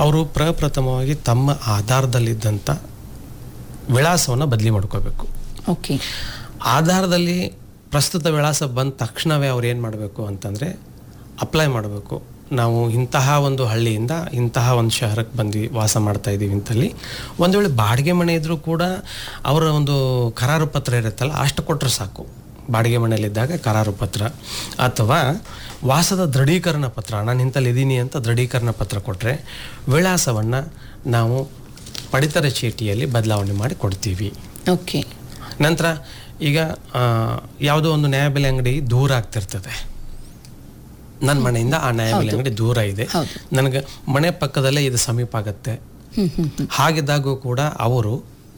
ಅವರು ಪ್ರಪ್ರಥಮವಾಗಿ ತಮ್ಮ ಆಧಾರದಲ್ಲಿದ್ದಂಥ ವಿಳಾಸವನ್ನು ಬದಲಿ ಮಾಡ್ಕೋಬೇಕು ಓಕೆ ಆಧಾರದಲ್ಲಿ ಪ್ರಸ್ತುತ ವಿಳಾಸ ಬಂದ ತಕ್ಷಣವೇ ಅವ್ರು ಏನು ಮಾಡಬೇಕು ಅಂತಂದರೆ ಅಪ್ಲೈ ಮಾಡಬೇಕು ನಾವು ಇಂತಹ ಒಂದು ಹಳ್ಳಿಯಿಂದ ಇಂತಹ ಒಂದು ಶಹರಕ್ಕೆ ಬಂದ್ವಿ ವಾಸ ಮಾಡ್ತಾ ಇದ್ದೀವಿ ಅಂತಲ್ಲಿ ಒಂದು ವೇಳೆ ಬಾಡಿಗೆ ಮನೆ ಇದ್ದರೂ ಕೂಡ ಅವರ ಒಂದು ಕರಾರು ಪತ್ರ ಇರುತ್ತಲ್ಲ ಅಷ್ಟು ಕೊಟ್ಟರೆ ಸಾಕು ಬಾಡಿಗೆ ಮನೆಯಲ್ಲಿದ್ದಾಗ ಕರಾರು ಪತ್ರ ಅಥವಾ ವಾಸದ ದೃಢೀಕರಣ ಪತ್ರ ನಾನು ಇಂಥಲ್ಲಿ ಇದ್ದೀನಿ ಅಂತ ದೃಢೀಕರಣ ಪತ್ರ ಕೊಟ್ಟರೆ ವಿಳಾಸವನ್ನು ನಾವು ಪಡಿತರ ಚೀಟಿಯಲ್ಲಿ ಬದಲಾವಣೆ ಮಾಡಿ ಕೊಡ್ತೀವಿ ಓಕೆ ನಂತರ ಈಗ ಆ, ಯಾವುದೋ ಒಂದು ನ್ಯಾಯಬೆಲೆ ಅಂಗಡಿ ದೂರ ಆಗ್ತಿರ್ತದೆ ನನ್ನ ಮನೆಯಿಂದ ಆ ನ್ಯಾಯಬೆಲೆ ಅಂಗಡಿ ದೂರ ಇದೆ ಹೌದು. ನನಗೆ ಮನೆ ಪಕ್ಕದಲ್ಲೇ ಇದು ಸಮೀಪ ಆಗುತ್ತೆ ಹಾಗಿದ್ದಾಗೂ ಕೂಡ ಅವರು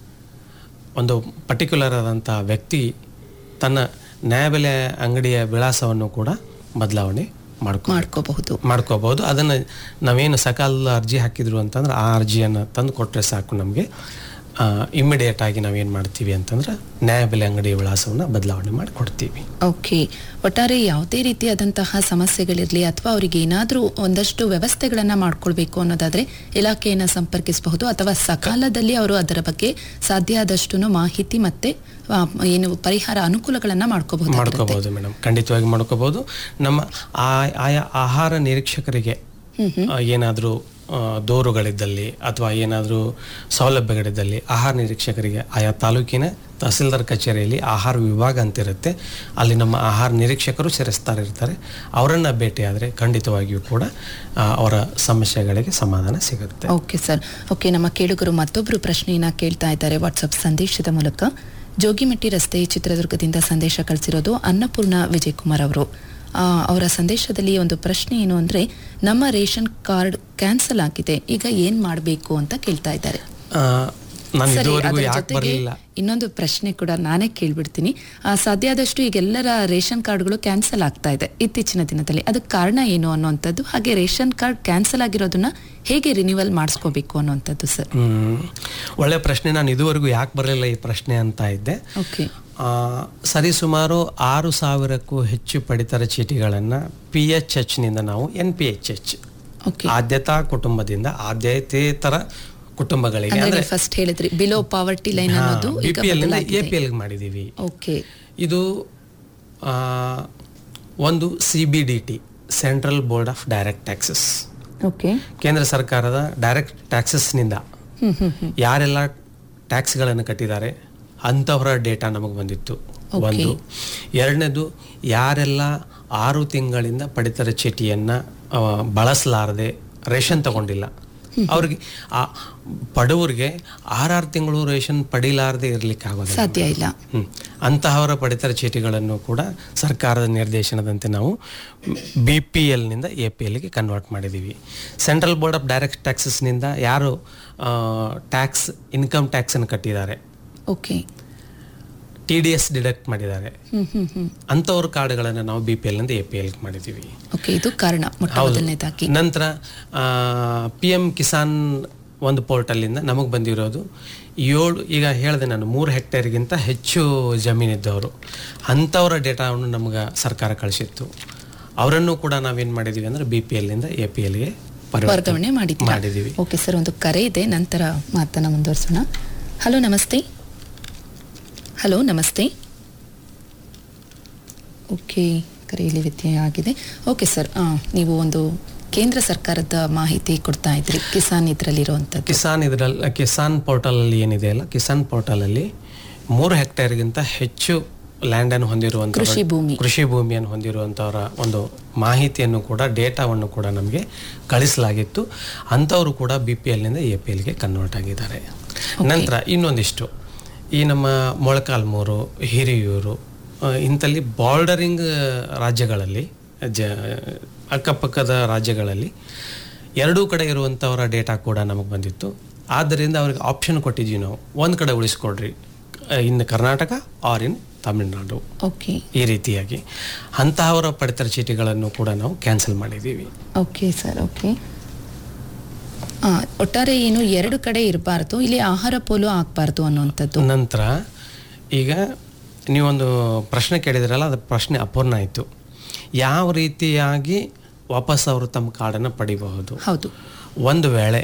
ಒಂದು ಪರ್ಟಿಕ್ಯುಲರ್ ಆದಂಥ ವ್ಯಕ್ತಿ ತನ್ನ ನ್ಯಾಯಬೆಲೆ ಅಂಗಡಿಯ ವಿಳಾಸವನ್ನು ಕೂಡ ಬದಲಾವಣೆ ಮಾಡ್ಕೊ ಮಾಡ್ಕೋಬಹುದು ಮಾಡ್ಕೋಬಹುದು ಅದನ್ನು ನಾವೇನು ಸಕಾಲ ಅರ್ಜಿ ಹಾಕಿದ್ರು ಅಂತಂದ್ರೆ ಆ ಅರ್ಜಿಯನ್ನು ತಂದು ಕೊಟ್ಟರೆ ಸಾಕು ನಮಗೆ ಇಮ್ಮಿಡಿಯೇಟ್ ಆಗಿ ನಾವೇನು ಮಾಡ್ತೀವಿ ಅಂತಂದ್ರೆ ನ್ಯಾಯಬೆಲೆ ಅಂಗಡಿ ವಿಳಾಸವನ್ನು ಬದಲಾವಣೆ ಮಾಡಿ ಕೊಡ್ತೀವಿ ಓಕೆ ಒಟ್ಟಾರೆ ಯಾವುದೇ ರೀತಿಯಾದಂತಹ ಸಮಸ್ಯೆಗಳಿರಲಿ ಅಥವಾ ಅವರಿಗೆ ಏನಾದರೂ ಒಂದಷ್ಟು ವ್ಯವಸ್ಥೆಗಳನ್ನ ಮಾಡ್ಕೊಳ್ಬೇಕು ಅನ್ನೋದಾದ್ರೆ ಇಲಾಖೆಯನ್ನ ಸಂಪರ್ಕಿಸಬಹುದು ಅಥವಾ ಸಕಾಲದಲ್ಲಿ ಅವರು ಅದರ ಬಗ್ಗೆ ಸಾಧ್ಯ ಆದಷ್ಟು ಮಾಹಿತಿ ಮತ್ತೆ ಆ, ಏನು ಪರಿಹಾರ ಅನುಕೂಲಗಳನ್ನ ಮಾಡ್ಕೋಬಹುದು ಮಾಡ್ಕೋಬಹುದು ಮೇಡಮ್ ಖಂಡಿತವಾಗಿ ಮಾಡ್ಕೋಬಹುದು ನಮ್ಮ ಆ- ಆಯಾ ಆಹಾರ ನಿರೀಕ್ಷಕರಿಗೆ ಏನಾದರೂ ದೂರುಗಳಿದ್ದಲ್ಲಿ ಅಥವಾ ಏನಾದರೂ ಸೌಲಭ್ಯಗಳಿದ್ದಲ್ಲಿ ಆಹಾರ ನಿರೀಕ್ಷಕರಿಗೆ ಆಯಾ ತಾಲೂಕಿನ ತಹಸೀಲ್ದಾರ್ ಕಚೇರಿಯಲ್ಲಿ ಆಹಾರ ವಿಭಾಗ ಅಂತಿರುತ್ತೆ ಅಲ್ಲಿ ನಮ್ಮ ಆಹಾರ ನಿರೀಕ್ಷಕರು ಸೇರಿಸ್ತಾರೆ ಇರ್ತಾರೆ ಅವರನ್ನು ಭೇಟಿಯಾದರೆ ಖಂಡಿತವಾಗಿಯೂ ಕೂಡ ಆ, ಅವರ ಸಮಸ್ಯೆಗಳಿಗೆ ಸಮಾಧಾನ ಸಿಗುತ್ತೆ ಓಕೆ ಸರ್ ಓಕೆ ನಮ್ಮ ಕೇಳುಗರು ಮತ್ತೊಬ್ಬರು ಪ್ರಶ್ನೆಯನ್ನ ಕೇಳ್ತಾ ಇದ್ದಾರೆ ವಾಟ್ಸಪ್ ಸಂದೇಶದ ಮೂಲಕ ಜೋಗಿಮಟ್ಟಿ ರಸ್ತೆ ಚಿತ್ರದುರ್ಗದಿಂದ ಸಂದೇಶ ಕಳಿಸಿರೋದು ಅನ್ನಪೂರ್ಣ ವಿಜಯ್ ಕುಮಾರ್ ಅವರು ಆ, ಅವರ ಸಂದೇಶದಲ್ಲಿ ಒಂದು ಪ್ರಶ್ನೆ ಏನು ಅಂದ್ರೆ ನಮ್ಮ ರೇಷನ್ ಕಾರ್ಡ್ ಕ್ಯಾನ್ಸಲ್ ಆಗಿದೆ ಈಗ ಏನ್ ಮಾಡಬೇಕು ಅಂತ ಕೇಳ್ತಾ ಇದ್ದಾರೆ ಆ, ನಾನು ಸರಿ, ಇದುವರೆಗೂ ಅದ್ರ ಯಾಕೆ ಜೊತೆಗೆ ಬರಲಿಲ್ಲ ಇನ್ನೊಂದು ಪ್ರಶ್ನೆ ಕೂಡ ನಾನೇ ಕೇಳ್ಬಿಡ್ತೀನಿ ಆ, ಸಾಧ್ಯ ಆದಷ್ಟು ಈಗ ಎಲ್ಲರ ರೇಷನ್ ಕಾರ್ಡ್ಗಳು ಕ್ಯಾನ್ಸಲ್ ಆಗ್ತಾ ಇದೆ ಇತ್ತೀಚಿನ ದಿನದಲ್ಲಿ ಅದಕ್ಕೆ ಕಾರಣ ಏನು ಅನ್ನುವಂಥದ್ದು ಹಾಗೆ ರೇಷನ್ ಕಾರ್ಡ್ ಕ್ಯಾನ್ಸಲ್ ಆಗಿರೋದನ್ನ ಹೇಗೆ ರಿನ್ಯೂವಲ್ ಮಾಡಿಸ್ಕೋಬೇಕು ಅನ್ನುವಂಥದ್ದು ಸರ್ ಹ್ಮ್. ಒಳ್ಳೆ ಪ್ರಶ್ನೆ ನಾನು ಇದುವರೆಗೂ ಯಾಕೆ ಬರಲಿಲ್ಲ ಈ ಪ್ರಶ್ನೆ ಅಂತ ಇದ್ದೆ ಓಕೆ ಆ, ಸರಿಸುಮಾರು ಆರು ಸಾವಿರಕ್ಕೂ ಹೆಚ್ಚು ಪಡಿತರ ಚೀಟಿಗಳನ್ನು ಪಿ ಎಚ್ ಎಚ್ನಿಂದ ನಾವು N P H H okay ಆದ್ಯತಾ ಕುಟುಂಬದಿಂದ ಆದ್ಯತೇತರ ಕುಟುಂಬಗಳಿಗೆ ಅಂದ್ರೆ ಅಂದ್ರೆ ಫಸ್ಟ್ ಹೇಳಿದ್ರಿ ಬಿಲೋ ಪಾವರ್ಟಿ ಲೈನ್ ಅನ್ನೋದು ಬಿ ಈಗ ಪಿ ಎಲ್ ಬದಲಾಗಿದೆ. ಎ ಪಿ ಎಲ್ ಮಾಡಿದ್ದೀವಿ ಓಕೆ ಇದು ಆ, ಒಂದು C B D T central board of direct taxes okay ಕೇಂದ್ರ ಸರ್ಕಾರದ ಡೈರೆಕ್ಟ್ ಟ್ಯಾಕ್ಸಸ್ನಿಂದ ಹ್ಮ್ ಹ್ಮ್ ಹ್ಮ್ ಯಾರೆಲ್ಲ ಟ್ಯಾಕ್ಸ್ಗಳನ್ನು ಕಟ್ಟಿದ್ದಾರೆ ಅಂಥವರ ಡೇಟಾ ನಮಗೆ ಬಂದಿತ್ತು ಒಂದು ಎರಡನೇದು ಯಾರೆಲ್ಲ ಆರು ತಿಂಗಳಿಂದ ಪಡಿತರ ಚೀಟಿಯನ್ನು ಬಳಸಲಾರದೆ ರೇಷನ್ ತಗೊಂಡಿಲ್ಲ ಅವ್ರಿಗೆ ಆ ಬಡವರಿಗೆ ಆರಾರು ತಿಂಗಳು ರೇಷನ್ ಪಡಿಲಾರದೆ ಇರ್ಲಿಕ್ಕೆ ಆಗೋದಿಲ್ಲ ಸಾಧ್ಯ ಇಲ್ಲ ಹ್ಮ್. ಅಂತಹವರ ಪಡಿತರ ಚೀಟಿಗಳನ್ನು ಕೂಡ ಸರ್ಕಾರದ ನಿರ್ದೇಶನದಂತೆ ನಾವು ಬಿ ಪಿ ಎಲ್ನಿಂದ ಎ ಪಿ ಎಲ್ಗೆ ಕನ್ವರ್ಟ್ ಮಾಡಿದ್ದೀವಿ ಸೆಂಟ್ರಲ್ ಬೋರ್ಡ್ ಆಫ್ ಡೈರೆಕ್ಟ್ ಟ್ಯಾಕ್ಸಸ್ನಿಂದ ಯಾರು ಟ್ಯಾಕ್ಸ್ ಇನ್ಕಮ್ ಟ್ಯಾಕ್ಸನ್ನು ಕಟ್ಟಿದ್ದಾರೆ okay T D S deduct ಮಾಡಿದ್ದಾರೆ ಹ್ಮ್ ಹ್ಮ್ ಹ್ಮ್ ಅಂಥವ್ರ ಕಾರ್ಡ್ಗಳನ್ನು ನಾವು ಬಿ ಪಿ ಎಲ್ನಿಂದ ಎ ಪಿ ಎಲ್ಗೆ ಮಾಡಿದ್ದೀವಿ ಓಕೆ ಇದು ಕಾರಣ ಮೊಟ್ಟ ಮೊದಲನೇದಾಗಿ ನಂತರ ಪಿ ಎಮ್ ಕಿಸಾನ್ ಒಂದು ಪೋರ್ಟಲ್ಲಿಂದ ನಮಗೆ ಬಂದಿರೋದು ಏಳು ಈಗ ಹೇಳಿದೆ ನಾನು ಮೂರು ಹೆಕ್ಟೇರ್ಗಿಂತ ಹೆಚ್ಚು ಜಮೀನಿದ್ದವರು ಅಂಥವರ ಡೇಟಾವನ್ನು ನಮ್ಗೆ ಸರ್ಕಾರ ಕಳಿಸಿತ್ತು ಅವರನ್ನು ಕೂಡ ನಾವೇನು ಮಾಡಿದ್ದೀವಿ ಅಂದರೆ ಬಿ ಪಿ ಎಲ್ನಿಂದ ಎ ಪಿ ಎಲ್ಗೆ ವರ್ಗಾವಣೆ ಮಾಡಿದ್ದೀರಾ ಮಾಡಿದ್ದೀವಿ ಓಕೆ ಸರ್ ಒಂದು ಕರೆ ಇದೆ ನಂತರ ಮಾತನ್ನ ಮುಂದುವರಿಸೋಣ ಹಲೋ ನಮಸ್ತೆ ಹಲೋ ನಮಸ್ತೆ ಓಕೆ ಕರೆಯಲ್ಲಿ ವ್ಯತ್ಯಯ ಆಗಿದೆ ಓಕೆ ಸರ್ ಆ, ನೀವು ಒಂದು ಕೇಂದ್ರ ಸರ್ಕಾರದ ಮಾಹಿತಿ ಕೊಡ್ತಾ ಇದ್ರಿ ಕಿಸಾನ್ ಇದರಲ್ಲಿರುವಂಥದ್ದು ಕಿಸಾನ್ ಇದರಲ್ಲಿ ಕಿಸಾನ್ ಪೋರ್ಟಲಲ್ಲಿ ಏನಿದೆ ಅಲ್ಲ ಕಿಸಾನ್ ಪೋರ್ಟಲಲ್ಲಿ ಮೂರು ಹೆಕ್ಟೇರ್ಗಿಂತ ಹೆಚ್ಚು ಲ್ಯಾಂಡನ್ನು ಹೊಂದಿರುವಂಥ ಕೃಷಿ ಭೂಮಿ. ಕೃಷಿ ಭೂಮಿಯನ್ನು ಹೊಂದಿರುವಂಥವರ ಒಂದು ಮಾಹಿತಿಯನ್ನು ಕೂಡ ಡೇಟಾವನ್ನು ಕೂಡ ನಮಗೆ ಕಳಿಸಲಾಗಿತ್ತು ಅಂಥವರು ಕೂಡ ಬಿ ಪಿ ಎಲ್ನಿಂದ ಎ ಪಿ ಎಲ್ಗೆ ಕನ್ವರ್ಟ್ ಆಗಿದ್ದಾರೆ ನಂತರ ಇನ್ನೊಂದಿಷ್ಟು ಈ ನಮ್ಮ ಮೊಳಕಾಲ್ಮೂರು ಹಿರಿಯೂರು ಆ, ಇಂಥಲ್ಲಿ ಬಾರ್ಡರಿಂಗ್ ರಾಜ್ಯಗಳಲ್ಲಿ ಜ ಅಕ್ಕಪಕ್ಕದ ರಾಜ್ಯಗಳಲ್ಲಿ ಎರಡೂ ಕಡೆ ಇರುವಂಥವರ ಡೇಟಾ ಕೂಡ ನಮಗೆ ಬಂದಿತ್ತು ಆದ್ದರಿಂದ ಅವ್ರಿಗೆ ಆಪ್ಷನ್ ಕೊಟ್ಟಿದ್ವಿ ನಾವು ಒಂದು ಕಡೆ ಉಳಿಸ್ಕೊಡ್ರಿ in Karnataka or in Tamil Nadu okay ಈ ರೀತಿಯಾಗಿ ಅಂತಹವರ ಪಡಿತರ ಚೀಟಿಗಳನ್ನು ಕೂಡ ನಾವು ಕ್ಯಾನ್ಸಲ್ ಮಾಡಿದ್ದೀವಿ ಓಕೆ ಸರ್ ಓಕೆ ಆ, ಒಟ್ಟಾರೆ ಏನು ಎರಡು ಕಡೆ ಇರಬಾರ್ದು ಇಲ್ಲಿ ಆಹಾರ ಪೋಲು ಆಗಬಾರ್ದು ಅನ್ನುವಂಥದ್ದು ನಂತರ ಈಗ ನೀವೊಂದು ಪ್ರಶ್ನೆ ಕೇಳಿದ್ರಲ್ಲ ಅದು ಪ್ರಶ್ನೆ ಅಪೂರ್ಣ ಆಯಿತು ಯಾವ ರೀತಿಯಾಗಿ ವಾಪಸ್ ಅವರು ತಮ್ಮ ಕಾರ್ಡನ್ನು ಪಡಿಬಹುದು ಹೌದು ಒಂದು ವೇಳೆ